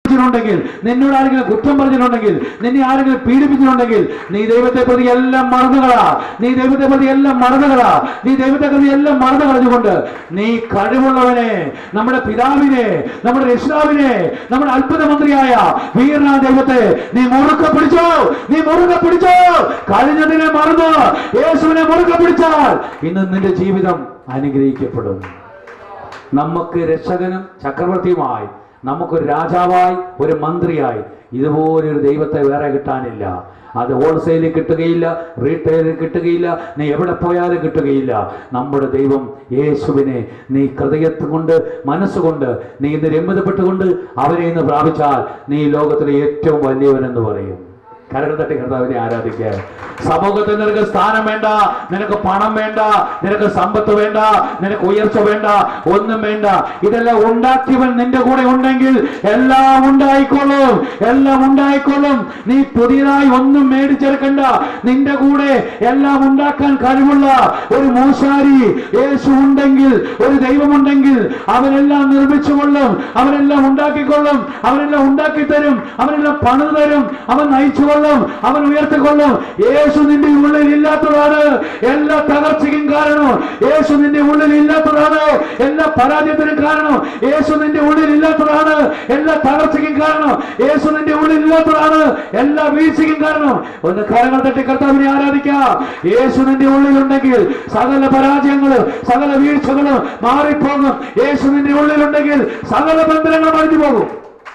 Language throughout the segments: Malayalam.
ിട്ടുണ്ടെങ്കിൽ നിന്നോട് ആരെങ്കിലും കുറ്റം പറഞ്ഞിട്ടുണ്ടെങ്കിൽ നിന്നെ ആരെങ്കിലും പീഡിപ്പിച്ചിട്ടുണ്ടെങ്കിൽ നീ ദൈവത്തെ പ്രതി എല്ലാം മറന്നുകളാ നീ ദൈവത്തെ പ്രതി എല്ലാം മറന്നുകളാ നീ ദൈവത്തെ പ്രതി എല്ലാം മറന്നു കളഞ്ഞുകൊണ്ട് നീ കഴിവുള്ളവനെ നമ്മുടെ പിതാവിനെ നമ്മുടെ രക്ഷിതാവിനെ നമ്മുടെ അത്ഭുത മന്ത്രിയായ വീരനാ ദൈവത്തെ നീ മുറുക്കെ പിടിച്ചോ നീ മുറുക്കെ പിടിച്ചോ കഴിഞ്ഞതിനെ മറന്ന് യേശുവിനെ മുറുക്കെ പിടിച്ചാൽ ഇന്ന് നിന്റെ ജീവിതം അനുഗ്രഹിക്കപ്പെടും നമുക്ക് രക്ഷകനും ചക്രവർത്തിയുമായി നമുക്കൊരു രാജാവായി ഒരു മന്ത്രിയായി ഇതുപോലെ ഒരു ദൈവത്തെ വേറെ കിട്ടാനില്ല അത് ഹോൾസെയിലിൽ കിട്ടുകയില്ല റീറ്റെയിലിൽ കിട്ടുകയില്ല നീ എവിടെ പോയാലും കിട്ടുകയില്ല നമ്മുടെ ദൈവം യേശുവിനെ നീ ഹൃദയത്ത് കൊണ്ട് മനസ്സുകൊണ്ട് നീ ഇന്ന് രമ്യതപ്പെട്ടുകൊണ്ട് അവനെ ഇന്ന് പ്രാപിച്ചാൽ നീ ലോകത്തിലെ ഏറ്റവും വലിയവനെന്ന് പറയും കരകൾ തട്ടി കർത്താവിനെ ആരാധിക്കുക സമൂഹത്തിൽ നിനക്ക് സ്ഥാനം വേണ്ട നിനക്ക് പണം വേണ്ട നിനക്ക് സമ്പത്ത് വേണ്ട നിനക്ക് ഉയർച്ച വേണ്ട ഒന്നും വേണ്ട ഇതെല്ലാം ഉണ്ടാക്കിയവൻ നിന്റെ കൂടെ ഉണ്ടെങ്കിൽ എല്ലാം ഉണ്ടായിക്കൊള്ളും എല്ലാം ഉണ്ടായിക്കൊള്ളും നീ പുതിയതായി ഒന്നും മേടിച്ചെടുക്കണ്ട നിന്റെ കൂടെ എല്ലാം ഉണ്ടാക്കാൻ കഴിവുള്ള ഒരു മൂശാരി യേശു ഉണ്ടെങ്കിൽ ഒരു ദൈവമുണ്ടെങ്കിൽ അവനെല്ലാം നിർമ്മിച്ചുകൊള്ളും അവനെല്ലാം ഉണ്ടാക്കിക്കൊള്ളും അവനെല്ലാം ഉണ്ടാക്കി തരും അവനെല്ലാം പണിത് തരും അവൻ നയിച്ചുകൊള്ളും അവൻ ഉയർത്തിക്കൊള്ളും യേശു നിന്റെ ഉള്ളിൽ ഇല്ലാത്തതാണ് എല്ലാ തകർച്ചയ്ക്കും കാരണം യേശു നിന്റെ ഉള്ളിൽ ഇല്ലാത്തതാണ് എല്ലാ പരാജയത്തിനും കാരണം യേശു നിന്റെ ഉള്ളിൽ ഇല്ലാത്തതാണ് എല്ലാ തകർച്ചയ്ക്കും കാരണം യേശു നിന്റെ ഉള്ളിൽ ഇല്ലാത്തതാണ് എല്ലാ വീഴ്ചയ്ക്കും കാരണം ഒന്ന് കരങ്ങൾ തട്ടി കർത്താവിനെ ആരാധിക്കാം യേശു നിന്റെ ഉള്ളിലുണ്ടെങ്കിൽ സകല പരാജയങ്ങളും സകല വീഴ്ചകളും മാറിപ്പോകും യേശു നിന്റെ ഉള്ളിലുണ്ടെങ്കിൽ സകല ബന്ധനങ്ങളും അഴിഞ്ഞു പോകും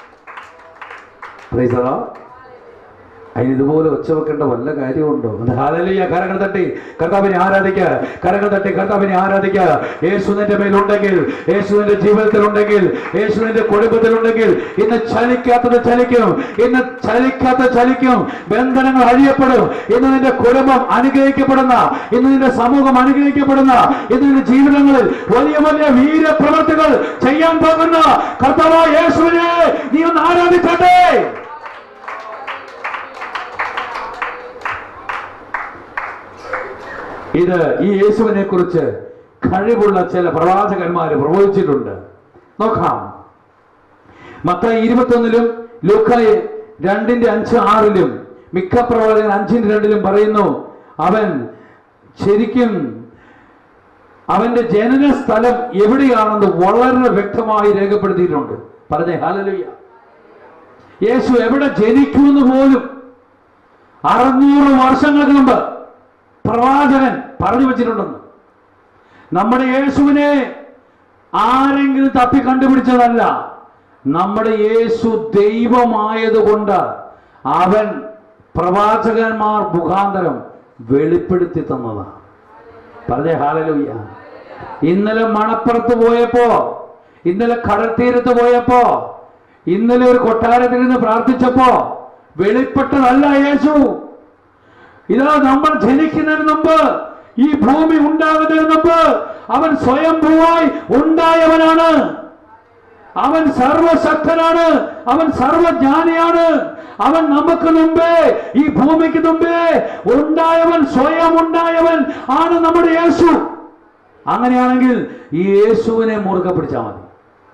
Praise the Lord. അതിന് ഇതുപോലെ ഒച്ച വെക്കേണ്ട വല്ല കാര്യമുണ്ടോ ഹാലലിയ കരങ്ങൾ തട്ടി കർത്താവിനെ ആരാധിക്കുക കരങ്ങൾ തട്ടി കർത്താവിനെ ആരാധിക്കുക യേശു നിന്റെ മേലുണ്ടെങ്കിൽ യേശു നിന്റെ ജീവിതത്തിലുണ്ടെങ്കിൽ യേശു നിന്റെ കുടുംബത്തിലുണ്ടെങ്കിൽ ഇന്ന് ചലിക്കാത്തത് ചലിക്കും ഇന്ന് ചലിക്കാത്ത ചലിക്കും ബന്ധനങ്ങൾ അഴിയപ്പെടും ഇന്ന് നിന്റെ കുടുംബം അനുഗ്രഹിക്കപ്പെടുന്ന ഇന്ന് നിന്റെ സമൂഹം അനുഗ്രഹിക്കപ്പെടുന്ന ഇന്ന് നിന്റെ ജീവിതങ്ങളിൽ വലിയ വലിയ വീരപ്രവർത്തികൾ ചെയ്യാൻ പോകുന്ന കർത്താവ് യേശുവിനെ നീ ഒന്ന് ആരാധിച്ചോട്ടെ ഇത് ഈ യേശുവിനെ കുറിച്ച് കഴിവുള്ള ചില പ്രവാചകന്മാർ പ്രവചിച്ചിട്ടുണ്ട് നോക്കാം മത്തായി ഇരുപത്തൊന്നിലും ലൂക്കായി രണ്ടിന്റെ അഞ്ച് ആറിലും മിക്ക പ്രവാചകൻ അഞ്ചിന്റെ രണ്ടിലും പറയുന്നു അവൻ ശരിക്കും അവന്റെ ജനന സ്ഥലം എവിടെയാണെന്ന് വളരെ വ്യക്തമായി രേഖപ്പെടുത്തിയിട്ടുണ്ട് പറഞ്ഞേ ഹാലലുയ്യ യേശു എവിടെ ജനിക്കുമെന്ന് പോലും അറുന്നൂറ് വർഷങ്ങൾക്ക് മുമ്പ് പ്രവാചകൻ പറഞ്ഞു വെച്ചിട്ടുണ്ടെന്ന് നമ്മുടെ യേശുവിനെ ആരെങ്കിലും തപ്പി കണ്ടുപിടിച്ചതല്ല നമ്മുടെ യേശു ദൈവമായതുകൊണ്ട് അവൻ പ്രവാചകന്മാർ മുഖാന്തരം വെളിപ്പെടുത്തി തന്നതാണ് പറഞ്ഞേ ഹാലലൂയ്യ ഇന്നലെ മണപ്പുറത്ത് പോയപ്പോ ഇന്നലെ കടൽ തീരത്ത് പോയപ്പോ ഇന്നലെ ഒരു കൊട്ടാരത്തിൽ നിന്ന് പ്രാർത്ഥിച്ചപ്പോ വെളിപ്പെട്ടതല്ല യേശു ഇതാ നമ്മൾ ജനിക്കുന്നതിന് മുമ്പ് ഈ ഭൂമി ഉണ്ടാകുന്നതിന് മുമ്പ് അവൻ സ്വയംഭൂവായി ഉണ്ടായവനാണ് അവൻ സർവശക്തനാണ് അവൻ സർവജ്ഞാനിയാണ് അവൻ നമുക്ക് മുമ്പേ ഈ ഭൂമിക്ക് മുമ്പേ ഉണ്ടായവൻ സ്വയം ഉണ്ടായവൻ ആണ് നമ്മുടെ യേശു അങ്ങനെയാണെങ്കിൽ ഈ യേശുവിനെ മുറുകെ പിടിച്ചാൽ മതി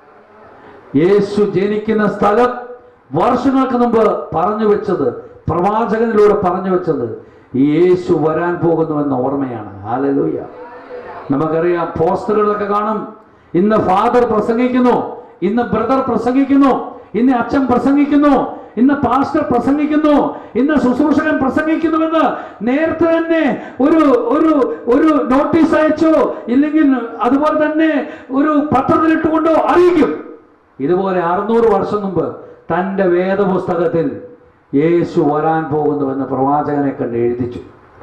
യേശു ജനിക്കുന്ന സ്ഥലം വർഷങ്ങൾക്ക് മുമ്പ് പറഞ്ഞു വെച്ചത് പ്രവാചകനിലൂടെ പറഞ്ഞു വെച്ചത് ഈ യേശു വരാൻ പോകുന്നുവെന്ന ഓർമ്മയാണ് ഹാലലൂയ നമുക്കറിയാം പോസ്റ്ററുകളൊക്കെ കാണും ഇന്ന് ഫാദർ പ്രസംഗിക്കുന്നു ഇന്ന് ബ്രദർ പ്രസംഗിക്കുന്നു ഇന്ന് അച്ഛൻ പ്രസംഗിക്കുന്നു ഇന്ന് പാസ്റ്റർ പ്രസംഗിക്കുന്നു ഇന്ന് ശുശ്രൂഷകൻ പ്രസംഗിക്കുന്നുവെന്ന് നേരത്തെ തന്നെ ഒരു ഒരു ഒരു നോട്ടീസ് അയച്ചോ ഇല്ലെങ്കിൽ അതുപോലെ തന്നെ ഒരു പത്രത്തിലിട്ടുകൊണ്ടോ അറിയിക്കും ഇതുപോലെ അറുന്നൂറ് വർഷം മുമ്പ് തൻ്റെ വേദപുസ്തകത്തിൽ യേശു വരാൻ പോകുന്നുവെന്ന് പ്രവാചകനെ കണ്ട് എഴുതിച്ചു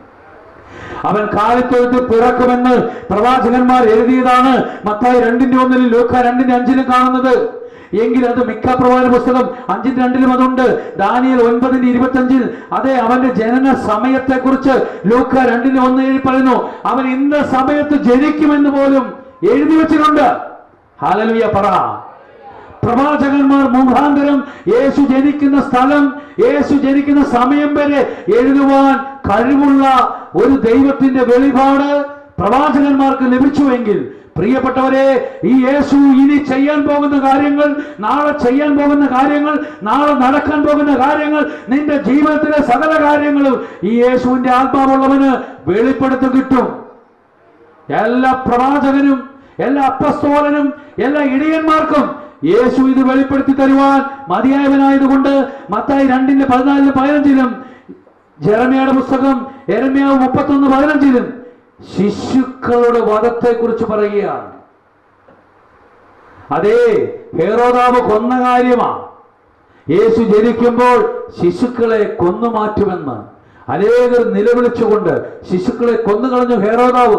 അവൻ കാലിത്തൊഴുത്ത് പിറക്കുമെന്ന് പ്രവാചകന്മാർ എഴുതിയതാണ് മത്തായി രണ്ടിന്റെ ഒന്നിലും ലൂക്ക രണ്ടിന്റെ അഞ്ചിലും കാണുന്നത് എങ്കിൽ അത് മിക്ക പ്രവാചക പുസ്തകം അഞ്ചിന്റെ രണ്ടിലും അതുണ്ട് ദാനിയൽ ഒൻപതിന്റെ ഇരുപത്തി അഞ്ചിൽ അതെ അവന്റെ ജനന സമയത്തെ കുറിച്ച് ലൂക്ക രണ്ടിന്റെ ഒന്ന് ഏഴ് പറയുന്നു അവൻ ഇന്ന സമയത്ത് ജനിക്കുമെന്ന് പോലും എഴുതി വെച്ചിട്ടുണ്ട് ഹാലലുയ പറ പ്രവാചകന്മാർ മുഖാന്തരം യേശു ജനിക്കുന്ന സ്ഥലം യേശു ജനിക്കുന്ന സമയം വരെ എഴുതുവാൻ കഴിവുള്ള ഒരു ദൈവത്തിന്റെ വെളിപാട് പ്രവാചകന്മാർക്ക് ലഭിച്ചുവെങ്കിൽ പ്രിയപ്പെട്ടവരെ ഈ യേശു ഇനി ചെയ്യാൻ പോകുന്ന കാര്യങ്ങൾ നാളെ ചെയ്യാൻ പോകുന്ന കാര്യങ്ങൾ നാളെ നടക്കാൻ പോകുന്ന കാര്യങ്ങൾ നിന്റെ ജീവിതത്തിലെ സകല കാര്യങ്ങളും ഈ യേശുവിന്റെ ആത്മാവുള്ളവന് വെളിപ്പെടുത്തി കിട്ടും എല്ലാ പ്രവാചകനും എല്ലാ അപ്പസ്തോലനും എല്ലാ ഇടിയന്മാർക്കും യേശു ഇത് വെളിപ്പെടുത്തി തരുവാൻ മതിയായവനായതുകൊണ്ട് മത്തായി രണ്ടിന്റെ പതിനാലിലും പതിനഞ്ചിലും ജെറമിയുടെ പുസ്തകം എരമ്യാവ് മുപ്പത്തൊന്ന് പതിനഞ്ചിലും ശിശുക്കളുടെ വധത്തെ കുറിച്ച് പറയുകയാണ് അതേ ഹേറോദാവ് കൊന്ന കാര്യമാ യേശു ജനിക്കുമ്പോൾ ശിശുക്കളെ കൊന്നു മാറ്റുമെന്ന് അനേകർ നിലവിളിച്ചുകൊണ്ട് ശിശുക്കളെ കൊന്നുകളഞ്ഞു ഹേറോദാവ്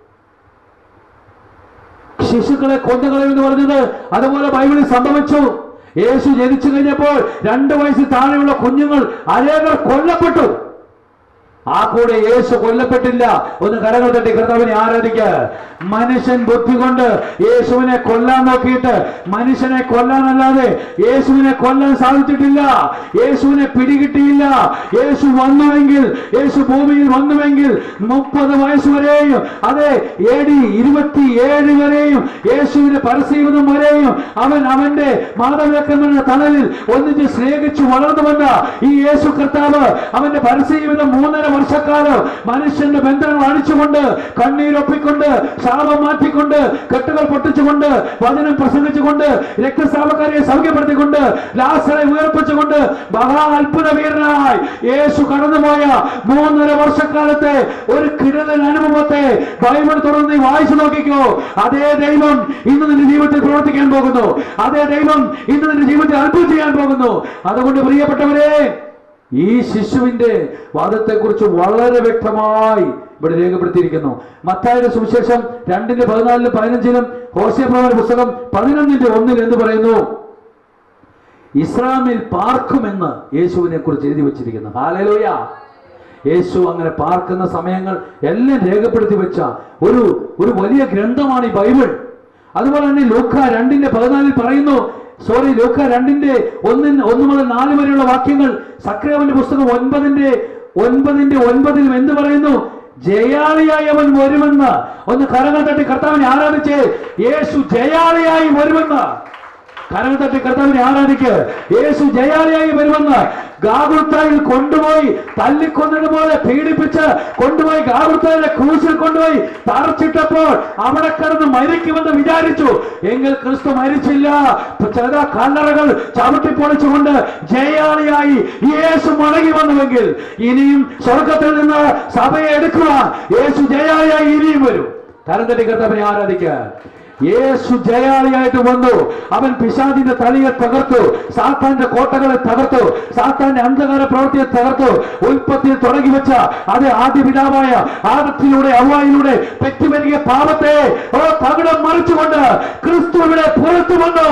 ശിശുക്കളെ കൊന്നുകളയുമെന്ന് പറഞ്ഞത് അതുപോലെ ബൈബിളിൽ സംഭവിച്ചു യേശു ജനിച്ചു കഴിഞ്ഞപ്പോൾ രണ്ട് വയസ്സിൽ താഴെയുള്ള കുഞ്ഞുങ്ങൾ അനേകർ കൊല്ലപ്പെട്ടു ആ കൂടെ യേശു കൊല്ലപ്പെട്ടില്ല ഒന്ന് കരങ്ങൾ തട്ടി കർത്താവിനെ ആരാധിക്ക മനുഷ്യൻ ബുദ്ധി കൊണ്ട് യേശുവിനെ കൊല്ലാൻ നോക്കിയിട്ട് മനുഷ്യനെ കൊല്ലാനല്ലാതെ യേശുവിനെ കൊല്ലാൻ സാധിച്ചിട്ടില്ല യേശുവിനെ പിടികിട്ടിയില്ല യേശു വന്നുവെങ്കിൽ യേശു ഭൂമിയിൽ വന്നുവെങ്കിൽ മുപ്പത് വയസ്സ് വരെയും അതെ എ ഡി ഇരുപത്തിയേഴ് വരെയും യേശുവിന്റെ പരസ്യവിധം വരെയും അവൻ അവന്റെ മാതാപിതാക്കന്മാരുടെ തണലിൽ ഒന്നിച്ച് സ്നേഹിച്ചു വളർന്നു വന്ന ഈ യേശു കർത്താവ് അവന്റെ പരസ്യവിധം മൂന്നര വർഷക്കാലം മനുഷ്യന്റെ ബന്ധങ്ങൾ അടിച്ചുകൊണ്ട് കണ്ണീരൊപ്പിക്കൊണ്ട് ശാപം മാറ്റിക്കൊണ്ട് കെട്ടുകൾ പൊട്ടിച്ചുകൊണ്ട് വചനം പ്രസംഗിച്ചുകൊണ്ട് രക്തസ്രാവക്കാരെ സൗഖ്യപ്പെടുത്തിക്കൊണ്ട് ലാസറെ ഉയർപ്പിച്ചുകൊണ്ട് മഹാ അത്ഭുത വീരനായി യേശു കടന്നുപോയ മൂന്നര വർഷക്കാലത്തെ ഒരു കിടലൻ അനുഭവത്തെ ബൈബിൾ തുറന്ന് നീ വായിച്ചു നോക്കിക്കോ അതേ ദൈവം ഇന്ന് നിന്റെ ജീവിതത്തിൽ പ്രവർത്തിക്കാൻ പോകുന്നു അതേ ദൈവം ഇന്ന് നിന്റെ ജീവിതത്തിൽ അത്ഭുതം ചെയ്യാൻ പോകുന്നു അതുകൊണ്ട് പ്രിയപ്പെട്ടവരെ ഈ ശിശുവിന്റെ വാദത്തെക്കുറിച്ച് വളരെ വ്യക്തമായി ഇവിടെ രേഖപ്പെടുത്തിയിരിക്കുന്നു മത്തായുടെ സുവിശേഷം രണ്ടിന്റെ പതിനാലിലും പതിനഞ്ചിലും ഹോസ്യപ്രവന പുസ്തകം പതിനൊന്നിന്റെ ഒന്നിൽ എന്ന് പറയുന്നു ഇസ്ലാമിൽ പാർക്കുമെന്ന് യേശുവിനെ കുറിച്ച് എഴുതി വച്ചിരിക്കുന്നു ഹാലലോയ യേശു അങ്ങനെ പാർക്കുന്ന സമയങ്ങൾ എല്ലാം രേഖപ്പെടുത്തി വെച്ച ഒരു ഒരു വലിയ ഗ്രന്ഥമാണ് ഈ ബൈബിൾ അതുപോലെ തന്നെ ലൂക്ക രണ്ടിന്റെ പതിനാലിൽ പറയുന്നു സോറി ലൂക്ക രണ്ടിന്റെ ഒന്നിന് ഒന്ന് മുതൽ നാല് വരെയുള്ള വാക്യങ്ങൾ സക്രിയാവിന്റെ പുസ്തകം ഒൻപതിന്റെ ഒൻപതിന്റെ ഒൻപതിലും എന്ത് പറയുന്നു ജയാളിയായി അവൻ വരുമെന്ന് ഒന്ന് കരങ്ങൾ തട്ടി കർത്താവിനെ ആരാധിച്ച് യേശു ജയാളിയായി വരുമെന്ന് കരങ്ങൾ തട്ടി കർത്താവിനെ ആരാധിക്ക് യേശു ജയാളിയായി വരുമെന്ന് ഗാഗുർത്തായിൽ കൊണ്ടുപോയി തല്ലിക്കൊന്നതുപോലെ പീഡിപ്പിച്ച് കൊണ്ടുപോയി ഗാഗുർത്തായിലെ ക്രൂശിൽ കൊണ്ടുപോയി തറച്ചിട്ടപ്പോൾ അവിടെ കിടന്ന് മരിക്കുമെന്ന് വിചാരിച്ചു എങ്കിൽ ക്രിസ്തു മരിച്ചില്ല ചില കല്ലറകൾ ചവിട്ടിപ്പൊളിച്ചുകൊണ്ട് ജയാളിയായി യേശു മടങ്ങി വന്നുവെങ്കിൽ ഇനിയും സ്വർഗത്തിൽ നിന്ന് സഭയെ എടുക്കുവാൻ യേശു ജയാളിയായി ഇനിയും വരും കരം തട്ടി കർത്താവിനെ ആരാധിക്കാൻ യേശു ജയാളിയായിട്ട് വന്നു അവൻ പിശാദിന്റെ തലയെ തകർത്തു സാത്താന്റെ കോട്ടകളെ തകർത്തു സാത്താന്റെ അന്ധകാര പ്രവൃത്തിയെ തകർത്തു ഉൽപ്പത്തിയിൽ തുടങ്ങി വെച്ച അത് ആദ്യ പിതാവായ ആദത്തിലൂടെ അവയിലൂടെ പെറ്റുവരിക പാപത്തെ ഓ തകിടം മറിച്ചുകൊണ്ട് ക്രിസ്തു ഇവിടെ പുറത്തു വന്നു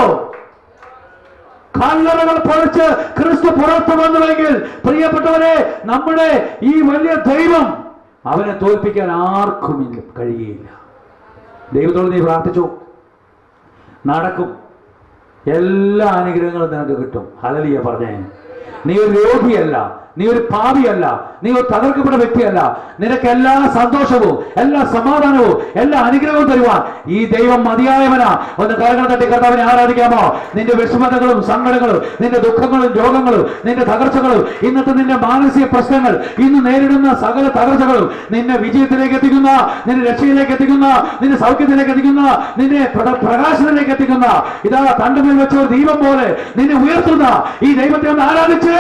കല്ലറകൾ പൊളിച്ച് ക്രിസ്തു പുറത്തു വന്നുവെങ്കിൽ പ്രിയപ്പെട്ടവരെ നമ്മുടെ ഈ വലിയ ദൈവം അവനെ തോൽപ്പിക്കാൻ ആർക്കും ഇല്ല കഴിയുകയില്ല ദൈവത്തോട് നീ പ്രാർത്ഥിച്ചു നടക്കും എല്ലാ അനുഗ്രഹങ്ങളും നിനക്ക് കിട്ടും ഹലലിയ പറഞ്ഞേ നീ ഒരു രോഗിയല്ല നീ ഒരു പാപിയല്ല നീ ഒരു തകർക്കപ്പെട്ട വ്യക്തിയല്ല നിനക്ക് എല്ലാ സന്തോഷവും എല്ലാ സമാധാനവും എല്ലാ അനുഗ്രഹവും തരുവാൻ ഈ ദൈവം മതിയായവനാ ഒന്ന് കരങ്ങൾ തട്ടി കർത്താവിനെ ആരാധിക്കാമോ നിന്റെ വിഷമതകളും സങ്കടങ്ങളും നിന്റെ ദുഃഖങ്ങളും രോഗങ്ങളും നിന്റെ തകർച്ചകളും ഇന്നത്തെ നിന്റെ മാനസിക പ്രശ്നങ്ങൾ ഇന്ന് നേരിടുന്ന സകല തകർച്ചകളും നിന്നെ വിജയത്തിലേക്ക് എത്തിക്കുന്ന നിന്നെ രക്ഷയിലേക്ക് എത്തിക്കുന്ന നിന്നെ സൗഖ്യത്തിലേക്ക് എത്തിക്കുന്ന നിന്നെ പ്ര- പ്രകാശത്തിലേക്ക് എത്തിക്കുന്ന ഇതാ തണ്ടുമേൽ വെച്ച ഒരു ദീപം പോലെ നിന്നെ ഉയർത്തുന്ന ഈ ദൈവത്തെ ഒന്ന് ആരാധിച്ചേ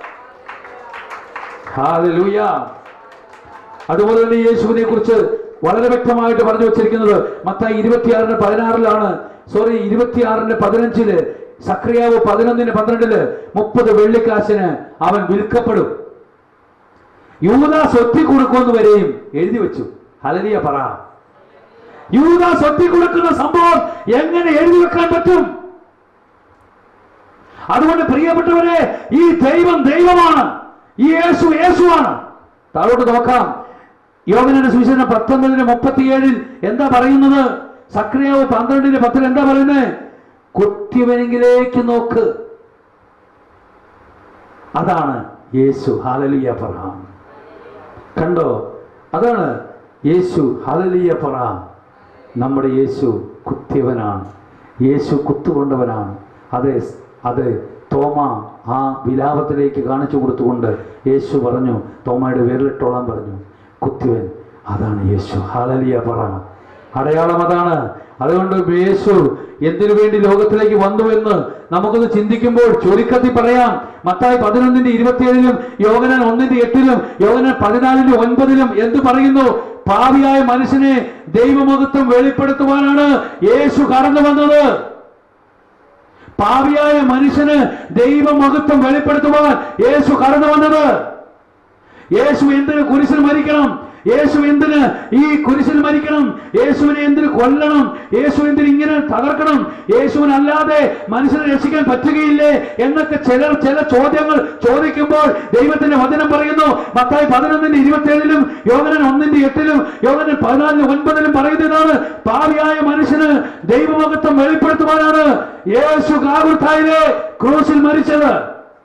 ഹാലലൂയ അതുപോലെ തന്നെ യേശുവിനെ കുറിച്ച് വളരെ വ്യക്തമായിട്ട് പറഞ്ഞു വെച്ചിരിക്കുന്നത് മത്തായി ഇരുപത്തിയാറിന് പതിനാറിലാണ് സോറി ഇരുപത്തിയാറിന് പതിനഞ്ചില് സക്രിയാവ് പതിനൊന്നിന് പന്ത്രണ്ടില് മുപ്പത് വെള്ളിക്കാശിന് അവൻ വിൽക്കപ്പെടും യൂദാസ് ഒത്തി കൊടുക്കുമെന്ന് വരെയും എഴുതി വെച്ചു ഹലലിയ പറ യൂദാസ് ഒത്തി കൊടുക്കുന്ന സംഭവം എങ്ങനെ എഴുതി വെക്കാൻ പറ്റും അതുകൊണ്ട് പ്രിയപ്പെട്ടവരെ ഈ ദൈവം ദൈവമാണ് ഈ യേശു യേശുവാണ് താഴോട്ട് നോക്കാം യോഗനന്റെ സുവിശേഷം പത്തൊമ്പതിന് മുപ്പത്തിയേഴിൽ എന്താ പറയുന്നത് സക്രിയാവ് പന്ത്രണ്ടിന് പത്തിൽ എന്താ പറയുന്നത് കുത്തിവനെങ്കിലേക്ക് നോക്ക് അതാണ് യേശു ഹാലലിയ പറ കണ്ടോ അതാണ് യേശു ഹാലലിയ പറ നമ്മുടെ യേശു കുത്തിയവനാണ് യേശു കുത്തുകൊണ്ടവനാണ് അത് അത് തോമ ആ വിലാപത്തിലേക്ക് കാണിച്ചു കൊടുത്തുകൊണ്ട് യേശു പറഞ്ഞു തോമയുടെ വിരലിട്ടോളാൻ പറഞ്ഞു കുത്തിയവൻ അതാണ് യേശു ഹാലലിയ പറ അടയാളം അതാണ് അതുകൊണ്ട് യേശു എന്തിനു വേണ്ടി ലോകത്തിലേക്ക് വന്നു എന്ന് നമുക്കൊന്ന് ചിന്തിക്കുമ്പോൾ ചുരുക്കത്തിൽ പറയാം മത്തായി പതിനൊന്നിന്റെ ഇരുപത്തിയേഴിലും യോഗനൻ ഒന്നിന്റെ എട്ടിലും യോഗനൻ പതിനാലിന്റെ ഒൻപതിലും എന്ത് പറയുന്നു പാവിയായ മനുഷ്യനെ ദൈവമഹത്വം വെളിപ്പെടുത്തുവാനാണ് യേശു കടന്നു വന്നത് പാവിയായ മനുഷ്യന് ദൈവമഹത്വം വെളിപ്പെടുത്തുവാൻ യേശു കടന്നു വന്നത് യേശു എന്തിന് കുരിശിൽ മരിക്കണം യേശു എന്തിന് ഈ കുരിശിൽ മരിക്കണം യേശുവിനെ എന്തിന് കൊല്ലണം യേശു എന്തിന് ഇങ്ങനെ തകർക്കണം യേശുവിനല്ലാതെ മനുഷ്യനെ രക്ഷിക്കാൻ പറ്റുകയില്ലേ എന്നൊക്കെ ചിലർ ചില ചോദ്യങ്ങൾ ചോദിക്കുമ്പോൾ ദൈവത്തിന്റെ വചനം പറയുന്നു മത്തായി പതിനൊന്നിന്റെ ഇരുപത്തിയേഴിലും യോഗനൻ ഒന്നിന്റെ എട്ടിലും യോഗനൻ പതിനാലിന് ഒൻപതിലും പറയുന്നതാണ് പാവിയായ മനുഷ്യന് ദൈവമഹത്വം വെളിപ്പെടുത്തുവാനാണ് യേശു കാകുത്തായിലെ ക്രൂശിൽ മരിച്ചത്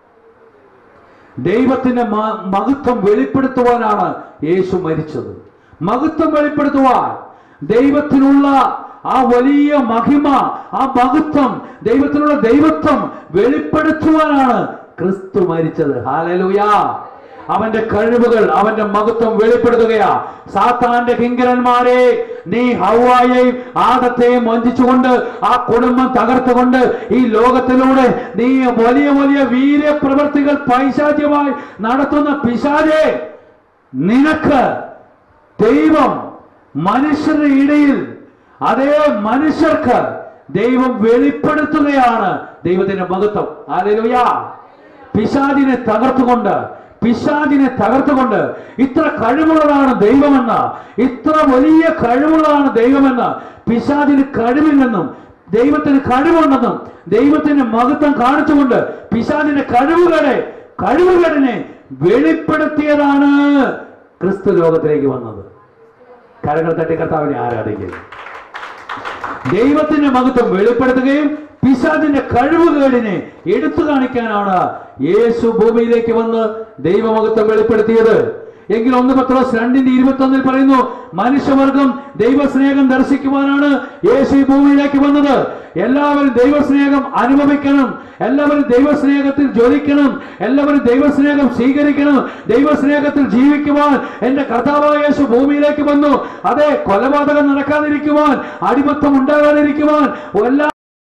ദൈവത്തിന്റെ മ- മഹത്വം വെളിപ്പെടുത്തുവാനാണ് യേശു മരിച്ചത് മഹത്വം വെളിപ്പെടുത്തുവാൻ ദൈവത്തിനുള്ള ആ വലിയ മഹിമ ആ മഹത്വം ദൈവത്തിനുള്ള ദൈവത്വം വെളിപ്പെടുത്തുവാനാണ് ക്രിസ്തു മരിച്ചത് ഹാലലുയാ അവന്റെ കഴിവുകൾ അവന്റെ മഹത്വം വെളിപ്പെടുത്തുകയാ സാത്താന്റെ കിങ്കരന്മാരെ നീ ഹൗവായെയും ആദത്തെയും വഞ്ചിച്ചുകൊണ്ട് ആ കുടുംബം തകർത്തുകൊണ്ട് ഈ ലോകത്തിലൂടെ നീ വലിയ വലിയ വീര്യപ്രവർത്തികൾ പൈശാചികമായി നടത്തുന്ന പിശാചെ നിനക്ക് ദൈവം മനുഷ്യരുടെ ഇടയിൽ അതേ മനുഷ്യർക്ക് ദൈവം വെളിപ്പെടുത്തുകയാണ് ദൈവത്തിന്റെ മഹത്വം ആലേലുയാ പിശാചിനെ തകർത്തുകൊണ്ട് പിശാചിനെ തകർത്തുകൊണ്ട് ഇത്ര കഴിവുള്ളതാണ് ദൈവമെന്ന് ഇത്ര വലിയ കഴിവുള്ളതാണ് ദൈവമെന്ന് പിശാചിന് കഴിവില്ലെന്നും ദൈവത്തിന് കഴിവുണ്ടെന്നും ദൈവത്തിന്റെ മഹത്വം കാണിച്ചുകൊണ്ട് പിശാചിന്റെ കഴിവുകളെ കഴിവുകളിനെ വെളിപ്പെടുത്തിയതാണ് ക്രിസ്തു ലോകത്തിലേക്ക് വന്നത് കരങ്ങൾ തട്ടി കർത്താവിനെ ആരാധിക്കുക ദൈവത്തിന്റെ മഹത്വം വെളിപ്പെടുത്തുകയും പിശാചിന്റെ കഴിവുകളിനെ എടുത്തു കാണിക്കാനാണ് യേശു ഭൂമിയിലേക്ക് വന്ന് ദൈവമഹത്വം വെളിപ്പെടുത്തിയത് എങ്കിൽ ഒന്ന് പത്രോസ് രണ്ടിന്റെ ഇരുപത്തി ഒന്നിൽ പറയുന്നു മനുഷ്യവർഗം ദൈവസ്നേഹം ദർശിക്കുവാനാണ് യേശു ഈ ഭൂമിയിലേക്ക് വന്നത് എല്ലാവരും ദൈവസ്നേഹം അനുഭവിക്കണം എല്ലാവരും ദൈവസ്നേഹത്തിൽ ജ്വലിക്കണം എല്ലാവരും ദൈവസ്നേഹം സ്വീകരിക്കണം ദൈവസ്നേഹത്തിൽ ജീവിക്കുവാൻ എന്റെ കർത്താവായ യേശു ഭൂമിയിലേക്ക് വന്നു അതെ കൊലപാതകം നടക്കാതിരിക്കുവാൻ അടിമത്തം ഉണ്ടാകാതിരിക്കുവാൻ എല്ലാ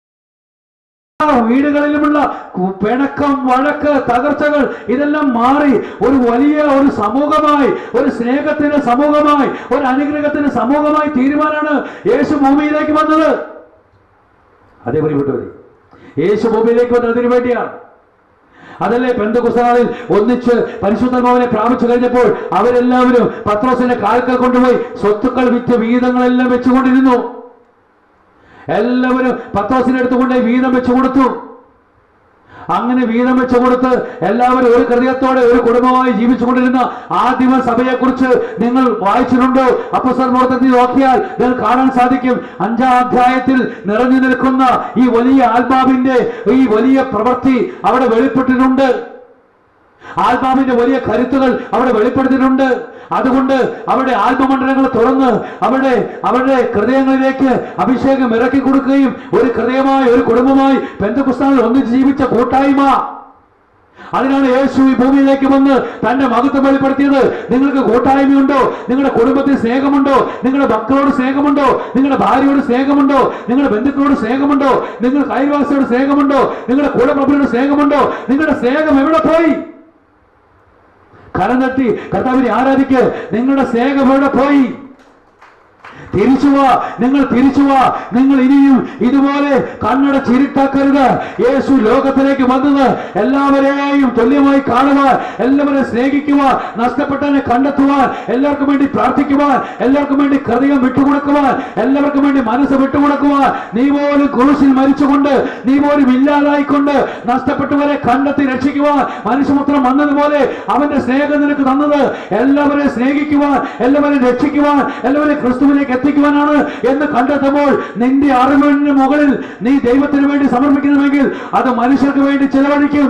വീടുകളിലുമുള്ള കു- പിണക്കം വഴക്ക് തകർച്ചകൾ ഇതെല്ലാം മാറി ഒരു വലിയ ഒരു സമൂഹമായി ഒരു സ്നേഹത്തിന്റെ സമൂഹമായി ഒരു അനുഗ്രഹത്തിന്റെ സമൂഹമായി തീരുമാനമാണ് യേശു ഭൂമിയിലേക്ക് വന്നത് അതേ പ്രിയപ്പെട്ടവരെ യേശു ഭൂമിയിലേക്ക് വന്നത് അതിനു വേണ്ടിയാണ് അതല്ലേ പെന്തകുസ്താളിൽ ഒന്നിച്ച് പരിശുദ്ധമാവനെ പ്രാപിച്ചു കഴിഞ്ഞപ്പോൾ അവരെല്ലാവരും പത്രോസിന്റെ കാൽക്കൽ കൊണ്ടുപോയി സ്വത്തുക്കൾ വിറ്റ് വീതങ്ങളെല്ലാം വെച്ചുകൊണ്ടിരുന്നു എല്ലാവരും പത്രോസിന്റെ അടുത്ത് കൊണ്ടുപോയി വീതം വെച്ചു കൊടുത്തു അങ്ങനെ വീതം വെച്ചു കൊടുത്ത് എല്ലാവരും ഒരു ഹൃദയത്തോടെ ഒരു കുടുംബമായി ജീവിച്ചുകൊണ്ടിരുന്ന ആദിമ സഭയെക്കുറിച്ച് നിങ്ങൾ വായിച്ചിട്ടുണ്ടോ അപ്പസ്വൽ പ്രവർത്തനത്തിൽ നോക്കിയാൽ നിങ്ങൾ കാണാൻ സാധിക്കും അഞ്ചാം അധ്യായത്തിൽ നിറഞ്ഞു നിൽക്കുന്ന ഈ വലിയ ആത്മാവിന്റെ ഈ വലിയ പ്രവൃത്തി അവിടെ വെളിപ്പെട്ടിട്ടുണ്ട് ആത്മാവിന്റെ വലിയ കരുത്തുകൾ അവിടെ വെളിപ്പെടുത്തിയിട്ടുണ്ട് അതുകൊണ്ട് അവരുടെ ആത്മമണ്ഡലങ്ങൾ തുറന്ന് അവരുടെ അവരുടെ ഹൃദയങ്ങളിലേക്ക് അഭിഷേകം ഇറക്കി കൊടുക്കുകയും ഒരു ഹൃദയമായി ഒരു കുടുംബമായി പെന്തകുസ്താനിൽ ഒന്നിച്ച് ജീവിച്ച കൂട്ടായ്മ അതിനാണ് യേശു ഈ ഭൂമിയിലേക്ക് വന്ന് തന്റെ മഹത്വം വെളിപ്പെടുത്തിയത് നിങ്ങൾക്ക് കൂട്ടായ്മയുണ്ടോ നിങ്ങളുടെ കുടുംബത്തിൽ സ്നേഹമുണ്ടോ നിങ്ങളുടെ മക്കളോട് സ്നേഹമുണ്ടോ നിങ്ങളുടെ ഭാര്യയോട് സ്നേഹമുണ്ടോ നിങ്ങളുടെ ബന്ധുക്കളോട് സ്നേഹമുണ്ടോ നിങ്ങൾക്ക് അയൽവാസിയോട് സ്നേഹമുണ്ടോ നിങ്ങളുടെ കൂടപ്രഭുവിനോട് സ്നേഹമുണ്ടോ നിങ്ങളുടെ സ്നേഹം എവിടെ പോയി കരം തട്ടി കർത്താവിനെ ആരാധിക്ക് നിങ്ങളുടെ സ്നേഹം എവിടെ പോയി തിരിച്ചു വാ നിങ്ങൾ തിരിച്ചു വാ നിങ്ങൾ ഇനിയും ഇതുപോലെ കണ്ണട ചിരിട്ടാക്കരുത് യേശു ലോകത്തിലേക്ക് വന്നത് എല്ലാവരെയും തുല്യമായി കാണുവാൻ എല്ലാവരെയും സ്നേഹിക്കുവാൻ നഷ്ടപ്പെട്ടവനെ കണ്ടെത്തുവാൻ എല്ലാവർക്കും വേണ്ടി പ്രാർത്ഥിക്കുവാൻ എല്ലാവർക്കും വേണ്ടി ഹൃദയം വിട്ടുകൊടുക്കുവാൻ എല്ലാവർക്കും വേണ്ടി മനസ്സ് വിട്ടുകൊടുക്കുവാൻ നീ പോലും ക്രൂശിൽ മരിച്ചുകൊണ്ട് നീ പോലും ഇല്ലാതായിക്കൊണ്ട് നഷ്ടപ്പെട്ടവരെ കണ്ടെത്തി രക്ഷിക്കുവാൻ മനുഷ്യപുത്രം വന്നതുപോലെ അവന്റെ സ്നേഹം നിനക്ക് തന്നത് എല്ലാവരെയും സ്നേഹിക്കുവാൻ എല്ലാവരെയും രക്ഷിക്കുവാൻ എല്ലാവരെയും ക്രിസ്തുവിലേക്ക് എത്തിക്കുവാനാണ് എന്ന് കണ്ടെത്തുമ്പോൾ നിന്റെ അറിവിന് മുകളിൽ നീ ദൈവത്തിന് വേണ്ടി സമർപ്പിക്കുന്നുവെങ്കിൽ അത് മനുഷ്യർക്ക് വേണ്ടി ചെലവഴിക്കും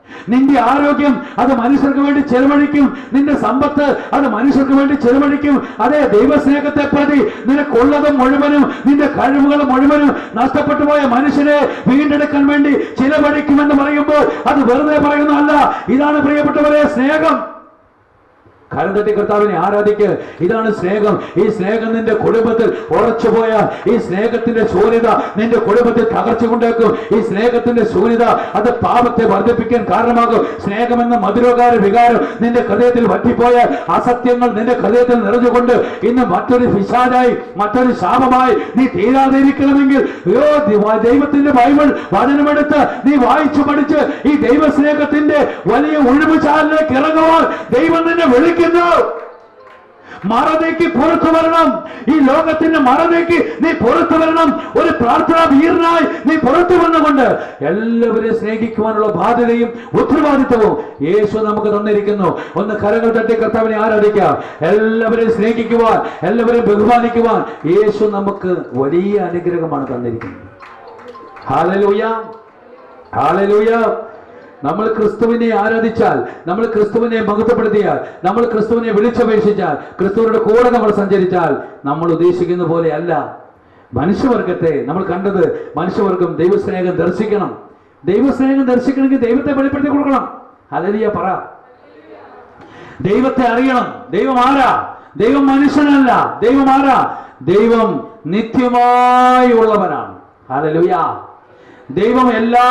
നിന്റെ ആരോഗ്യം അത് മനുഷ്യർക്ക് വേണ്ടി ചെലവഴിക്കും നിന്റെ സമ്പത്ത് അത് മനുഷ്യർക്ക് വേണ്ടി ചെലവഴിക്കും അതേ ദൈവസ്നേഹത്തെ പ്രതി നിനക്കുള്ളതും മുഴുവനും നിന്റെ കഴിവുകൾ മുഴുവനും നഷ്ടപ്പെട്ടു പോയ മനുഷ്യനെ വീണ്ടെടുക്കാൻ വേണ്ടി ചിലവഴിക്കുമെന്ന് പറയുമ്പോൾ അത് വെറുതെ പറയുന്നതല്ല ഇതാണ് പ്രിയപ്പെട്ടവരെ സ്നേഹം കരം തട്ടി കർത്താവിനെ ആരാധിക്ക് ഇതാണ് സ്നേഹം ഈ സ്നേഹം നിന്റെ കുടുംബത്തിൽ ഉറച്ചുപോയ ഈ സ്നേഹത്തിന്റെ ശൂന്യത നിന്റെ കുടുംബത്തിൽ തകർച്ച കൊണ്ടേക്കും ഈ സ്നേഹത്തിന്റെ ശൂന്യത അത് പാപത്തെ വർദ്ധിപ്പിക്കാൻ കാരണമാകും സ്നേഹമെന്ന മധുരകാര വികാരം നിന്റെ ഹൃദയത്തിൽ വറ്റിപ്പോയ അസത്യങ്ങൾ നിന്റെ ഹൃദയത്തിൽ നിറഞ്ഞുകൊണ്ട് ഇന്ന് മറ്റൊരു പിശാചായി മറ്റൊരു ശാപമായി നീ തീരാതെ ഇരിക്കണമെങ്കിൽ അയ്യോ ദൈവ- ദൈവത്തിന്റെ ബൈബിൾ വചനമെടുത്ത് നീ വായിച്ചു പഠിച്ച് ഈ ദൈവസ്നേഹത്തിന്റെ വലിയ ഒഴിവുചാലിലേക്ക് ഇറങ്ങുവാൻ ദൈവം നിന്നെ വിളിക്കുന്നു മറനേക്ക് പുറത്തു വരണം ഈ ലോകത്തിന്റെ മറനേക്ക് നീ പുറത്തു വരണം ഒരു പ്രാർത്ഥനാ വീരനായി നീ പുറത്തു വന്നുകൊണ്ട് എല്ലാവരെയും സ്നേഹിക്കുവാനുള്ള ബാധ്യതയും ഉത്തരവാദിത്വവും യേശു നമുക്ക് തന്നിരിക്കുന്നു ഒന്ന് കരങ്ങൾ തട്ടി കർത്താവിനെ ആരാധിക്കാം എല്ലാവരെയും സ്നേഹിക്കുവാൻ എല്ലാവരെയും ബഹുമാനിക്കുവാൻ യേശു നമുക്ക് വലിയ അനുഗ്രഹമാണ് തന്നിരിക്കുന്നത് ഹാലലൂയ ഹാലലൂയ നമ്മൾ ക്രിസ്തുവിനെ ആരാധിച്ചാൽ നമ്മൾ ക്രിസ്തുവിനെ മഹത്വപ്പെടുത്തിയാൽ നമ്മൾ ക്രിസ്തുവിനെ വിളിച്ചപേക്ഷിച്ചാൽ ക്രിസ്തുവിന്റെ കൂടെ നമ്മൾ സഞ്ചരിച്ചാൽ നമ്മൾ ഉദ്ദേശിക്കുന്ന പോലെ അല്ല മനുഷ്യവർഗത്തെ നമ്മൾ കണ്ടത് മനുഷ്യവർഗം ദൈവസ്നേഹം ദർശിക്കണം ദൈവസ്നേഹം ദർശിക്കണമെങ്കിൽ ദൈവത്തെ വെളിപ്പെടുത്തി കൊടുക്കണം ഹലലിയ പറ ദൈവത്തെ അറിയണം ദൈവം ആരാ ദൈവം മനുഷ്യനല്ല ദൈവം ആരാ ദൈവം നിത്യമായി ഉള്ളവനാണ് ഹല്ലേലൂയ ദൈവം എല്ലാ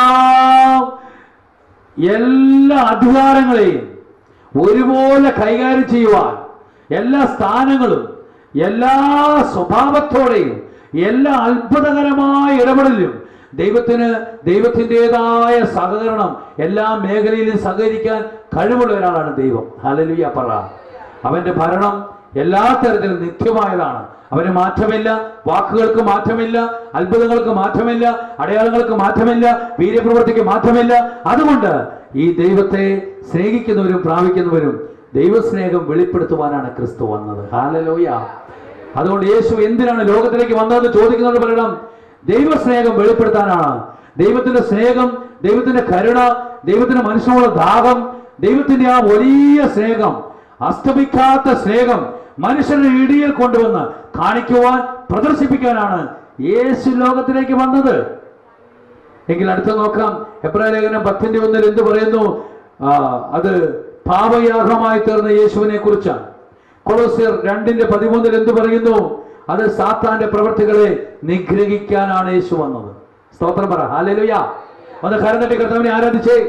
എല്ലാ അധികാരങ്ങളെയും ഒരുപോലെ കൈകാര്യം ചെയ്യുവാൻ എല്ലാ സ്ഥാനങ്ങളും എല്ലാ സ്വഭാവത്തോടെയും എല്ലാ അത്ഭുതകരമായ ഇടപെടലിലും ദൈവത്തിന് ദൈവത്തിൻ്റെതായ സഹകരണം എല്ലാ മേഖലയിലും സഹകരിക്കാൻ കഴിവുള്ള ഒരാളാണ് ദൈവം ഹലലുയ പറ അവന്റെ ഭരണം എല്ലാ തരത്തിലും നിത്യമായതാണ് അവന് മാറ്റമില്ല വാക്കുകൾക്ക് മാറ്റമില്ല അത്ഭുതങ്ങൾക്ക് മാറ്റമില്ല അടയാളങ്ങൾക്ക് മാറ്റമില്ല വീര്യപ്രവൃത്തിക്ക് മാറ്റമില്ല അതുകൊണ്ട് ഈ ദൈവത്തെ സ്നേഹിക്കുന്നവരും പ്രാപിക്കുന്നവരും ദൈവസ്നേഹം വെളിപ്പെടുത്തുവാനാണ് ക്രിസ്തു വന്നത് ഹാലലോയ അതുകൊണ്ട് യേശു എന്തിനാണ് ലോകത്തിലേക്ക് വന്നതെന്ന് ചോദിക്കുന്നവർ പറയണം ദൈവസ്നേഹം വെളിപ്പെടുത്താനാണ് ദൈവത്തിന്റെ സ്നേഹം ദൈവത്തിന്റെ കരുണ ദൈവത്തിന്റെ മനുഷ്യനുള്ള ദാഹം ദൈവത്തിന്റെ ആ വലിയ സ്നേഹം അസ്തമിക്കാത്ത സ്നേഹം മനുഷ്യരുടെ ഇടിയിൽ കൊണ്ടുവന്ന് കാണിക്കുവാൻ പ്രദർശിപ്പിക്കാനാണ് യേശു ലോകത്തിലേക്ക് വന്നത് എങ്കിൽ അടുത്ത നോക്കാം എബ്രായ ലേഖനം പത്തിന്റെ ഒന്നിൽ എന്ത് പറയുന്നു ആ, അത് പാപയാഗമായി തീർന്ന യേശുവിനെ കുറിച്ചാണ് കൊളോസിയർ രണ്ടിന്റെ പതിമൂന്നിൽ എന്ത് പറയുന്നു അത് സാത്താന്റെ പ്രവൃത്തികളെ നിഗ്രഹിക്കാനാണ് യേശു വന്നത് സ്തോത്രം പറ ഹാലലുയ ഒന്ന് കരം തട്ടി കർത്താവിനെ ആരാധിച്ചേ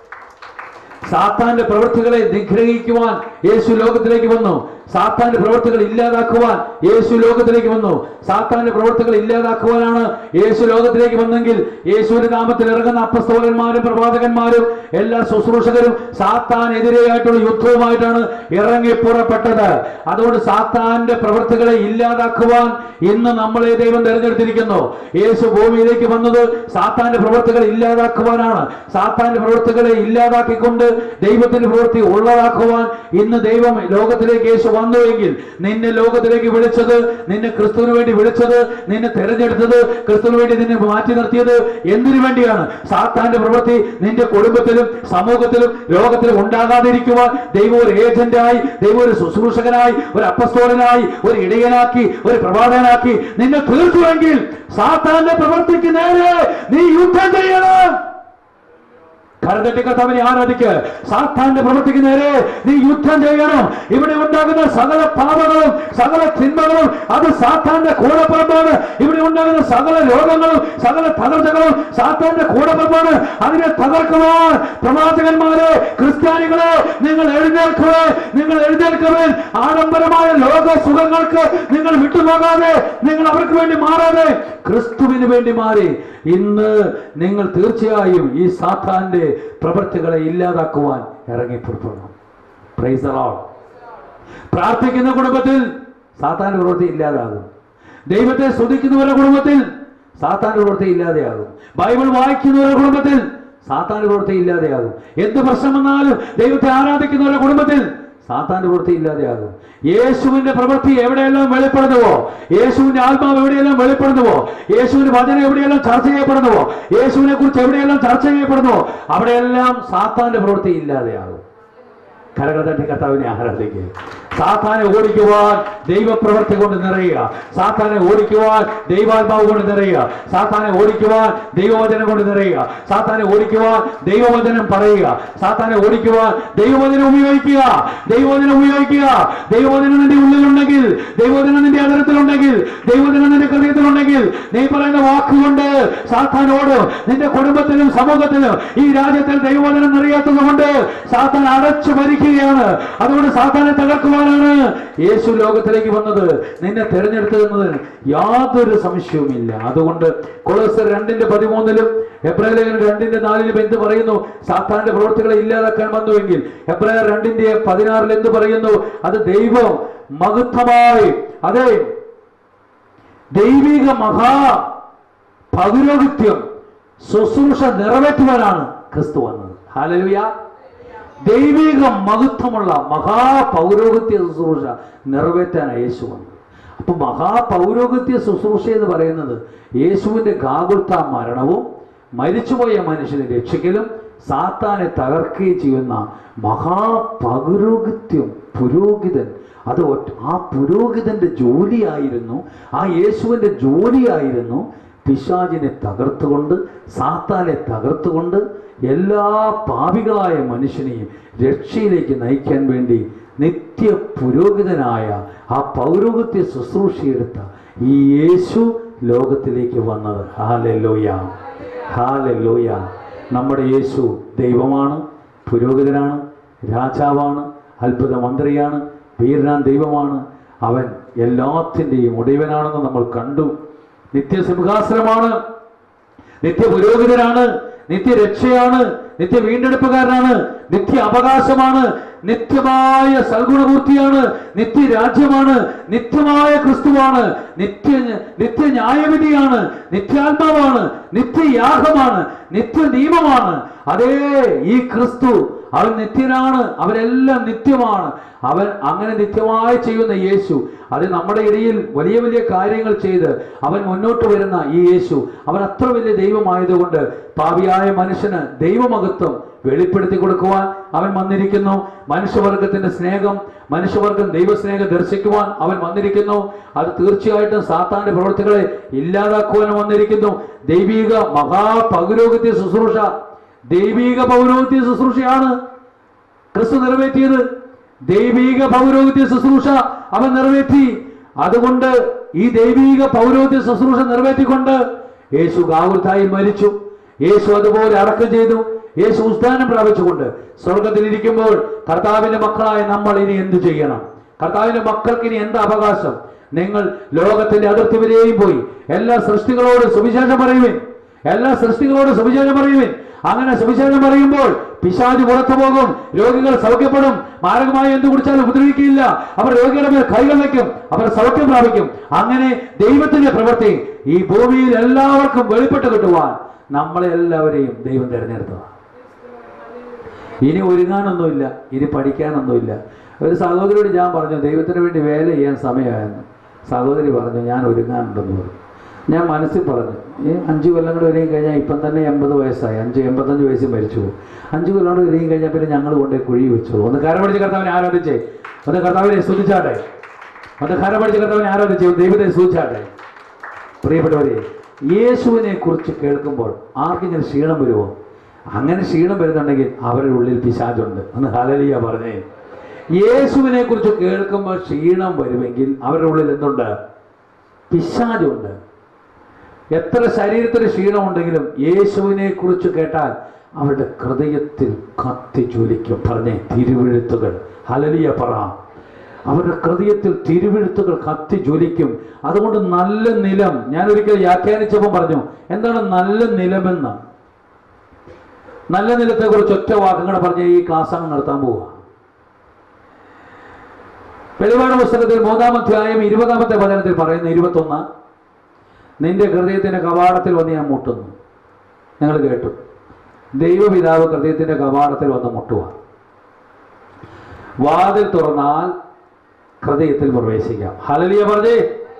സാത്താന്റെ പ്രവൃത്തികളെ നിഗ്രഹിക്കുവാൻ യേശു ലോകത്തിലേക്ക് വന്നു സാത്താന്റെ പ്രവൃത്തികൾ ഇല്ലാതാക്കുവാൻ യേശു ലോകത്തിലേക്ക് വന്നു സാത്താന്റെ പ്രവൃത്തികൾ ഇല്ലാതാക്കുവാനാണ് യേശു ലോകത്തിലേക്ക് വന്നെങ്കിൽ യേശുവിന്റെ നാമത്തിൽ ഇറങ്ങുന്ന അപ്പസ്തോലന്മാരും പ്രവാചകന്മാരും എല്ലാ ശുശ്രൂഷകരും സാത്താനെതിരെയായിട്ടുള്ള യുദ്ധവുമായിട്ടാണ് ഇറങ്ങി പുറപ്പെട്ടത് അതുകൊണ്ട് സാത്താന്റെ പ്രവൃത്തികളെ ഇല്ലാതാക്കുവാൻ ഇന്ന് നമ്മളെ ദൈവം തെരഞ്ഞെടുത്തിരിക്കുന്നു യേശു ഭൂമിയിലേക്ക് വന്നത് സാത്താന്റെ പ്രവൃത്തികൾ ഇല്ലാതാക്കുവാനാണ് സാത്താന്റെ പ്രവൃത്തികളെ ഇല്ലാതാക്കിക്കൊണ്ട് ദൈവത്തിന്റെ പ്രവൃത്തി ഉള്ളതാക്കുവാൻ ഇന്ന് ദൈവം ലോകത്തിലേക്ക് യേശു വന്നുവെങ്കിൽ നിന്നെ ലോകത്തിലേക്ക് വിളിച്ചത് നിന്നെ ക്രിസ്തുവിന് വേണ്ടി വിളിച്ചത് നിന്നെ തെരഞ്ഞെടുത്തത് ക്രിസ്തുവിന് വേണ്ടി നിന്നെ മാറ്റി നിർത്തിയത് എന്തിനു വേണ്ടിയാണ് സാത്താന്റെ പ്രവൃത്തി നിന്റെ കുടുംബത്തിലും സമൂഹത്തിലും ലോകത്തിലും ഉണ്ടാകാതിരിക്കുവാൻ ദൈവം ഒരു ഏജന്റായി ദൈവം ഒരു ശുശ്രൂഷകനായി ഒരു അപ്പസ്തോലനായി ഒരു ഇടയനാക്കി ഒരു പ്രവാചകനാക്കി നിന്നെ തീർത്തുവെങ്കിൽ സാത്താന്റെ പ്രവൃത്തിക്ക് നേരെ നീ യുദ്ധം ചെയ്യണം കരതട്ടി കർത്താവിനെ ആരാധിക്ക് സാത്താന്റെ പ്രവൃത്തിക്ക് നേരെ നീ യുദ്ധം ചെയ്യണം ഇവിടെ ഉണ്ടാകുന്ന സകല പാപങ്ങളും സകല തിന്മകളും അത് സാത്താന്റെ കൂടപ്പുറമാണ് ഇവിടെ ഉണ്ടാകുന്ന സകല രോഗങ്ങളും സകല തകർച്ചകളും സാത്താന്റെ കൂടപ്പുറമാണ് അതിനെ തകർക്കുവാൻ പ്രവാചകന്മാരെ ക്രിസ്ത്യാനികളെ നിങ്ങൾ എഴുന്നേൽക്കുവേ നിങ്ങൾ എഴുന്നേൽക്കുവേ ആഡംബരമായ ലോക സുഖങ്ങൾക്ക് നിങ്ങൾ വിട്ടുപോകാതെ നിങ്ങൾ അവർക്ക് വേണ്ടി മാറാതെ ക്രിസ്തുവിന് വേണ്ടി മാറി ഇന്ന് നിങ്ങൾ തീർച്ചയായും ഈ സാത്താന്റെ പ്രവൃത്തികളെ ഇല്ലാതാക്കുവാൻ ഇറങ്ങി പുറപ്പെടണം പ്രൈസ് the Lord. പ്രാർത്ഥിക്കുന്ന കുടുംബത്തിൽ സാത്താന്റെ പ്രവൃത്തി ഇല്ലാതാകും ദൈവത്തെ സ്തുതിക്കുന്നവരുടെ കുടുംബത്തിൽ സാത്താന്റെ പ്രവൃത്തി ഇല്ലാതെയാകും ബൈബിൾ വായിക്കുന്നവരുടെ കുടുംബത്തിൽ സാത്താന്റെ പ്രവൃത്തി ഇല്ലാതെയാകും എന്ത് പ്രശ്നം വന്നാലും ദൈവത്തെ ആരാധിക്കുന്നവരുടെ കുടുംബത്തിൽ സാത്താന്റെ പ്രവൃത്തി ഇല്ലാതെയാകും യേശുവിന്റെ പ്രവൃത്തി എവിടെയെല്ലാം വെളിപ്പെടുന്നുവോ യേശുവിന്റെ ആത്മാവ് എവിടെയെല്ലാം വെളിപ്പെടുന്നുവോ യേശുവിന്റെ വചനം എവിടെയെല്ലാം ചർച്ച ചെയ്യപ്പെടുന്നുവോ യേശുവിനെ കുറിച്ച് എവിടെയെല്ലാം ചർച്ച ചെയ്യപ്പെടുന്നുവോ അവിടെയെല്ലാം സാത്താന്റെ പ്രവൃത്തി ഇല്ലാതെയാകും കരകൾ തട്ടി കർത്താവിനെ ആരാധിക്കുക സാത്താനെ ഓടിക്കുവാൻ ദൈവപ്രവൃത്തി കൊണ്ട് നിറയുക സാത്താനെ ഓടിക്കുവാൻ ദൈവാത്മാവ് കൊണ്ട് നിറയുക സാത്താനെ ഓടിക്കുവാൻ ദൈവവചനം കൊണ്ട് നിറയുക സാത്താനെ ഓടിക്കുവാൻ ദൈവവചനം പറയുക സാത്താനെ ഓടിക്കുവാൻ ദൈവവചനം ഉപയോഗിക്കുക ദൈവവചനം ഉപയോഗിക്കുക ദൈവവചനം നിന്റെ ഉള്ളിലുണ്ടെങ്കിൽ ദൈവവചനം നിന്റെ അതരത്തിലുണ്ടെങ്കിൽ ദൈവവചനം നിന്റെ ഹൃദയത്തിലുണ്ടെങ്കിൽ നീ പറയുന്ന വാക്കുകൊണ്ട് സാത്താനോട് നിന്റെ കുടുംബത്തിലും സമൂഹത്തിലും ഈ രാജ്യത്തിൽ ദൈവവചനം നിറയാത്തത് കൊണ്ട് സാത്താൻ അടച്ചു ഭരിക്കുകയാണ് അതുകൊണ്ട് സാത്താനെ തകർക്കുവാനാണ് യേശു ലോകത്തിലേക്ക് വന്നത് നിന്നെ തിരഞ്ഞെടുത്തതെന്നതിന് യാതൊരു സംശയവുമില്ല അതുകൊണ്ട് കൊളോസർ രണ്ടിന്റെ പതിമൂന്നിലും എബ്രാഹിം രണ്ടിന്റെ നാലിലും എന്ത് പറയുന്നു സാത്താന്റെ പ്രവൃത്തികളെ ഇല്ലാതാക്കാൻ വന്നുവെങ്കിൽ എബ്രാഹിം രണ്ടിന്റെ പതിനാറിൽ എന്ത് പറയുന്നു അത് ദൈവം മഹത്വമായി അതെ ദൈവിക മഹാ പൗരോഹിത്യം ശുശ്രൂഷ നിറവേറ്റുവാനാണ് ക്രിസ്തു വന്നത് ഹാലലുയ ദൈവിക മഹത്വമുള്ള മഹാപൗരോഹിത്യ ശുശ്രൂഷ നിറവേറ്റാനാണ് യേശു വന്നത് അപ്പൊ മഹാപൗരോഹിത്യ ശുശ്രൂഷ എന്ന് പറയുന്നത് യേശുവിന്റെ ഗാകുൽത്ത മരണവും മരിച്ചുപോയ മനുഷ്യനെ രക്ഷിക്കലും സാത്താനെ തകർക്കുകയും ചെയ്യുന്ന മഹാപൗരോഹിത്യം പുരോഹിതൻ അത് ഒറ്റ- ആ പുരോഹിതന്റെ ജോലിയായിരുന്നു ആ യേശുവിന്റെ ജോലിയായിരുന്നു പിശാചിനെ തകർത്തുകൊണ്ട് സാത്താനെ തകർത്തുകൊണ്ട് എല്ലാ പാപികളായ മനുഷ്യനെയും രക്ഷയിലേക്ക് നയിക്കാൻ വേണ്ടി നിത്യ പുരോഹിതനായ ആ പൗരോഹിത്യ ശുശ്രൂഷയെടുത്ത ഈ യേശു ലോകത്തിലേക്ക് വന്നത് ഹാലെലോയ ഹാലെലോയ നമ്മുടെ യേശു ദൈവമാണ് പുരോഹിതനാണ് രാജാവാണ് അത്ഭുത മന്ത്രിയാണ് വീരനാൻ ദൈവമാണ് അവൻ എല്ലാത്തിൻ്റെയും ഉടയവനാണെന്ന് നമ്മൾ കണ്ടു നിത്യസിംഹാസനമാണ് നിത്യ പുരോഹിതനാണ് നിത്യരക്ഷയാണ് നിത്യ വീണ്ടെടുപ്പുകാരനാണ് നിത്യ അവകാശമാണ് നിത്യമായ സൽഗുണപൂർത്തിയാണ് നിത്യരാജ്യമാണ് നിത്യമായ ക്രിസ്തുവാണ് നിത്യ നിത്യ ന്യായവിധിയാണ് നിത്യാത്മാവാണ് നിത്യയാഗമാണ് നിത്യ നിയമമാണ് അതേ ഈ ക്രിസ്തു അവൻ നിത്യനാണ് അവരെല്ലാം നിത്യമാണ് അവൻ അങ്ങനെ നിത്യമായി ചെയ്യുന്ന യേശു അത് നമ്മുടെ ഇടയിൽ വലിയ വലിയ കാര്യങ്ങൾ ചെയ്ത് അവൻ മുന്നോട്ട് വരുന്ന ഈ യേശു അവൻ അത്ര വലിയ ദൈവമായതുകൊണ്ട് പാപിയായ മനുഷ്യന് ദൈവമഹത്വം വെളിപ്പെടുത്തി കൊടുക്കുവാൻ അവൻ വന്നിരിക്കുന്നു മനുഷ്യവർഗത്തിന്റെ സ്നേഹം മനുഷ്യവർഗം ദൈവസ്നേഹം ദർശിക്കുവാൻ അവൻ വന്നിരിക്കുന്നു അത് തീർച്ചയായിട്ടും സാത്താന്റെ പ്രവൃത്തികളെ ഇല്ലാതാക്കുവാൻ വന്നിരിക്കുന്നു ദൈവിക മഹാപൗരോഹിത്യ ശുശ്രൂഷ ദൈവിക പൗരോഹിത്യ ശുശ്രൂഷയാണ് ക്രിസ്തു നിറവേറ്റിയത് ദൈവിക പൗരോഹിത്യ ശുശ്രൂഷ അവൻ നിറവേറ്റി അതുകൊണ്ട് ഈ ദൈവിക പൗരോഹിത്യ ശുശ്രൂഷ നിറവേറ്റിക്കൊണ്ട് യേശു ഗാവുർത്തായിൽ മരിച്ചു യേശു അതുപോലെ അടക്കം ചെയ്തു യേശു ഉസ്ഥാനം പ്രാപിച്ചുകൊണ്ട് സ്വർഗത്തിൽ ഇരിക്കുമ്പോൾ കർത്താവിന്റെ മക്കളായ നമ്മൾ ഇനി എന്ത് ചെയ്യണം കർത്താവിന്റെ മക്കൾക്ക് ഇനി എന്താ അവകാശം നിങ്ങൾ ലോകത്തിന്റെ അതിർത്തി വരെയും പോയി എല്ലാ സൃഷ്ടികളോടും സുവിശേഷം പറയുവിൻ എല്ലാ സൃഷ്ടികളോടും സുവിശേഷം പറയുവിൻ അങ്ങനെ സുവിശേഷം പറയുമ്പോൾ പിശാച് പുറത്തു പോകും രോഗികൾ സൗഖ്യപ്പെടും മാരകമായി എന്ത് കുടിച്ചാലും ഉപദ്രവിക്കില്ല അവർ രോഗിയുടെ മേൽ കൈകൾ വയ്ക്കും അവർ സൗഖ്യം പ്രാപിക്കും അങ്ങനെ ദൈവത്തിന്റെ പ്രവൃത്തി ഈ ഭൂമിയിൽ എല്ലാവർക്കും വെളിപ്പെട്ട് കിട്ടുവാൻ നമ്മളെ എല്ലാവരെയും ദൈവം തിരഞ്ഞെടുത്തതാണ് ഇനി ഒരുങ്ങാനൊന്നുമില്ല ഇനി പഠിക്കാനൊന്നുമില്ല ഒരു സഹോദരിയോട് ഞാൻ പറഞ്ഞു ദൈവത്തിന് വേണ്ടി വേല ചെയ്യാൻ സമയമായെന്ന് സഹോദരി പറഞ്ഞു ഞാൻ ഒരുങ്ങാനുണ്ടെന്ന് പറഞ്ഞു ഞാൻ മനസ്സിൽ പറഞ്ഞു ഈ അഞ്ച് കൊല്ലം കൂടെ വരെയും കഴിഞ്ഞാൽ ഇപ്പം തന്നെ എൺപത് വയസ്സായി അഞ്ച് എൺപത്തഞ്ച് വയസ്സിൽ മരിച്ചു പോകും അഞ്ച് കൊല്ലം കൂടെ വരെയും കഴിഞ്ഞാൽ പിന്നെ ഞങ്ങൾ കൊണ്ടുപോയി കുഴി വെച്ചോളൂ ഒന്ന് കരം പിടിച്ച് കർത്താവിനെ ആരാധിച്ചേ ഒന്ന് കർത്താവിനെ സ്തുതിച്ചാട്ടെ ഒന്ന് കരം പിടിച്ച് കർത്താവിനെ ആരാധിച്ചേ ഒന്ന് ദൈവത്തെ സ്തുതിച്ചാട്ടെ പ്രിയപ്പെട്ടവരെ യേശുവിനെ കുറിച്ച് കേൾക്കുമ്പോൾ ആർക്കെങ്കിലും ക്ഷീണം വരുമോ അങ്ങനെ ക്ഷീണം വരുന്നുണ്ടെങ്കിൽ അവരുടെ ഉള്ളിൽ പിശാചുണ്ട് എന്ന് ഹലലിയ പറഞ്ഞേ യേശുവിനെ കുറിച്ച് കേൾക്കുമ്പോൾ ക്ഷീണം വരുമെങ്കിൽ അവരുടെ ഉള്ളിൽ എന്തുണ്ട് പിശാചുണ്ട് എത്ര ശരീരത്തിന് ക്ഷീണമുണ്ടെങ്കിലും യേശുവിനെ കുറിച്ച് കേട്ടാൽ അവരുടെ ഹൃദയത്തിൽ കത്തി ജ്വലിക്കും പറഞ്ഞേ തിരുവെഴുത്തുകൾ ഹലലിയ പറ അവരുടെ ഹൃദയത്തിൽ തിരുവെഴുത്തുകൾ കത്തി ജ്വലിക്കും അതുകൊണ്ട് നല്ല നിലം ഞാൻ ഒരിക്കൽ വ്യാഖ്യാനിച്ചപ്പോൾ പറഞ്ഞു എന്താണ് നല്ല നിലമെന്ന് നല്ല നിലത്തെ കുറിച്ച് ഒറ്റ വാക്കുകൾ പറഞ്ഞ് ഈ ക്ലാസ് അങ്ങ് നിർത്താൻ പോവുക വെളിപാട് പുസ്തകത്തിൽ മൂന്നാം അധ്യായം ഇരുപതാമത്തെ വചനത്തിൽ പറയുന്ന ഇരുപത്തൊന്ന് നിന്റെ ഹൃദയത്തിന്റെ കവാടത്തിൽ വന്ന് ഞാൻ മുട്ടുന്നു നിങ്ങൾ കേട്ടു ദൈവപിതാവ് ഹൃദയത്തിന്റെ കവാടത്തിൽ വന്ന് മുട്ടുക വാതിൽ തുറന്നാൽ ഹൃദയത്തിൽ പ്രവേശിക്കാം ഹലലിയ പറഞ്ഞേ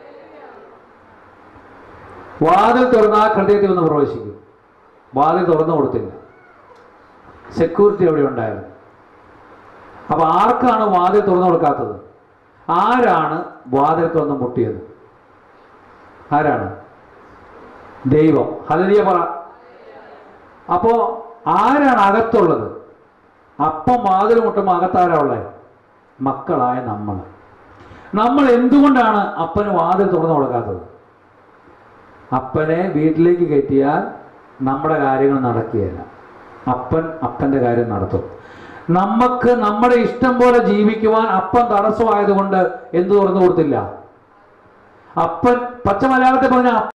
വാതിൽ തുറന്നാൽ ഹൃദയത്തിൽ ഒന്ന് പ്രവേശിക്കും വാതിൽ തുറന്നു കൊടുത്തില്ല സെക്യൂരിറ്റി അവിടെ ഉണ്ടായിരുന്നു അപ്പൊ ആർക്കാണ് വാതിൽ തുറന്നു കൊടുക്കാത്തത് ആരാണ് വാതിൽ തുറന്ന് മുട്ടിയത് ആരാണ് ദൈവം ഹലലിയ പറ അപ്പോ ആരാണ് അകത്തുള്ളത് അപ്പം വാതിൽ മുട്ടുമ്പോൾ അകത്താരാ ഉള്ളത് മക്കളായ നമ്മൾ നമ്മൾ എന്തുകൊണ്ടാണ് അപ്പന് വാതിൽ തുറന്നു കൊടുക്കാത്തത് അപ്പനെ വീട്ടിലേക്ക് കയറ്റിയാൽ നമ്മുടെ കാര്യങ്ങൾ നടക്കുകയില്ല അപ്പൻ അപ്പൻ്റെ കാര്യം നടത്തും നമുക്ക് നമ്മുടെ ഇഷ്ടം പോലെ ജീവിക്കുവാൻ അപ്പൻ തടസ്സമായതുകൊണ്ട് എന്ത് തുറന്നു കൊടുത്തില്ല അപ്പൻ പച്ച മലയാളത്തിൽ പറഞ്ഞ